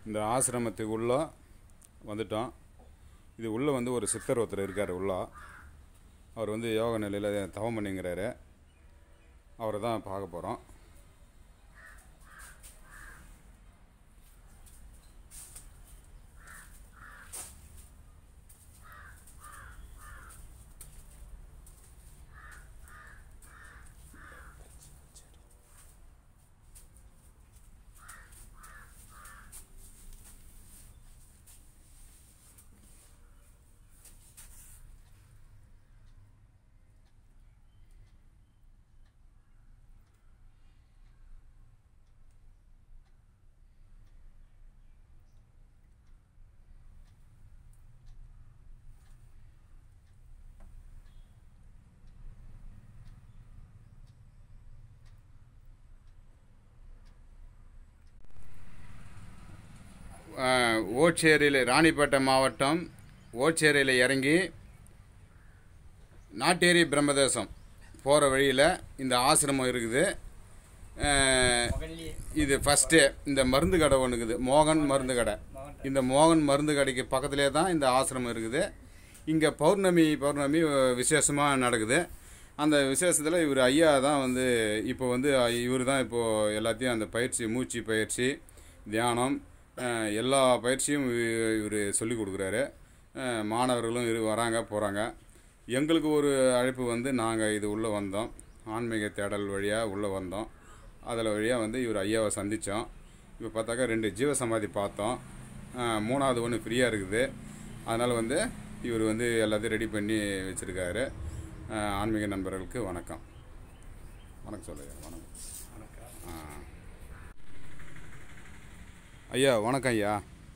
இந்த ஆசிரமத்துக்கு உள்ள வந்துட்டோம் இது உள்ளே வந்து ஒரு சித்தர் ஒருத்தர் இருக்கார் உள்ள அவர் வந்து யோக நிலையில் தவம் பண்ணிங்கிறாரு அவரை தான் பார்க்க போகிறோம் அஹ், ஓச்சேரியில் ராணிப்பேட்டை மாவட்டம் ஓச்சேரியில் இறங்கி நாட்டேரி பிரம்மதேசம் போகிற வழியில் இந்த ஆசிரமம் இருக்குது அஹ், இது ஃபஸ்ட்டு இந்த மருந்து கடை ஒன்று இருக்குது மோகன் மருந்து கடை இந்த மோகன் மருந்து கடைக்கு பக்கத்துலேயே தான் இந்த ஆசிரமம் இருக்குது இங்கே பௌர்ணமி பௌர்ணமி விசேஷமாக நடக்குது அந்த விசேஷத்தில் இவர் ஐயா தான் வந்து இப்போ வந்து இவர் தான் இப்போது எல்லாத்தையும் அந்த பயிற்சி மூச்சு பயிற்சி தியானம் அஹ், எல்லா பயிற்சியும் இவர் சொல்லி கொடுக்குறாரு அஹ், மாணவர்களும் இரு வராங்க போகிறாங்க எங்களுக்கு ஒரு அழைப்பு வந்து நாங்கள் இது உள்ளே வந்தோம் ஆன்மீக தேடல் வழியாக உள்ளே வந்தோம் அதில் வழியாக வந்து இவர் ஐயாவை சந்தித்தோம் இப்போ பார்த்தாக்கா ரெண்டு ஜீவசமாதி பார்த்தோம் அஹ், மூணாவது ஒன்று ஃப்ரீயாக இருக்குது அதனால் வந்து இவர் வந்து எல்லாத்தையும் ரெடி பண்ணி வச்சுருக்காரு ஆன்மீக நண்பர்களுக்கு வணக்கம் வணக்கம் சொல்லுங்க வணக்கம் ஆ. ஐயா வணக்கம் ஐயா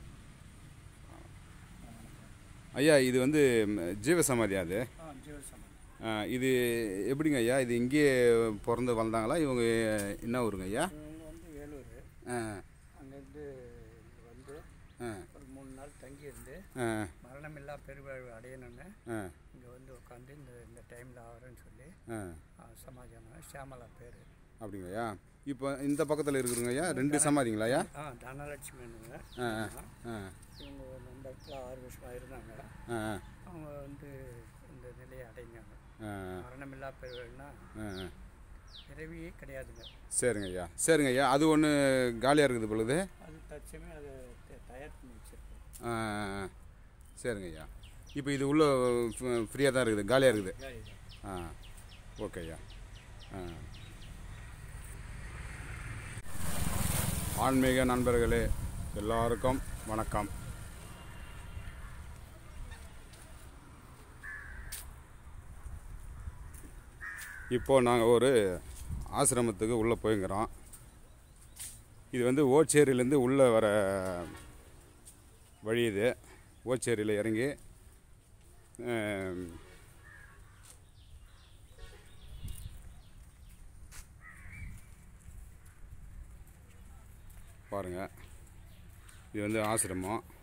ஐயா இது வந்து ம், ஜீவசமாதி அது ஆ ஜீவசமம் ஆ, இது எப்படிங்க ஐயா இது இங்கேயே பிறந்து வளர்ந்தாங்களா இவங்க என்ன ஊருங்க ஐயா இவங்க வந்து வேலூர் ஆ அங்கேருந்து இங்க வந்து ஆ ஒரு மூணு நாள் தங்கியிருந்து ஆ மரணமில்லா பெருவாழ்வு அடையணும்னு ஆ இங்கே வந்து உட்காந்து இந்த இந்த டைமில் ஆகிறேன்னு சொல்லி ஆ ஆ, சமாஜம் ஷியாமலா பேர் அப்படிங்க ஐயா இப்போ இந்த பக்கத்தில் இருக்குதுங்க ஐயா ரெண்டு சமாதிங்களா ஐயா ஆ தனலட்சுமிங்க ஆ ஆ இவங்க ஒரு அந்த இடத்துல ஆறு வருஷமாக இருந்தாங்க ஆ அவங்க வந்து இந்த நிலையை அடைஞ்சாங்க ஆ மரணமில்லா பெருவாழ்னா ஆ ஆ பிறவியே கிடையாதுங்க சரிங்க ஐயா சரிங்க ஐயா அது ஒன்று காலியாக இருக்குது பொழுது அது தச்சமே அதை த- தயார் பண்ணி வச்சிருக்கோம் ஆ ஆ, ஆ. சரிங்க ஐயா இப்போ இது உள்ள ஃப்ரீயாக தான் இருக்குது காலியாக இருக்குது ஆ ஓகே ஐயா ஆ ஆன்மீக நண்பர்களே எல்லாருக்கும் வணக்கம் இப்போது நாங்கள் ஒரு ஆசிரமத்துக்கு உள்ளே போய்ங்கிறோம் இது வந்து ஓச்சேரியிலேருந்து உள்ளே வர வழி இது ஓச்சேரியில் இறங்கி ஆம், பாருங்க இது வந்து ஆசிரமம்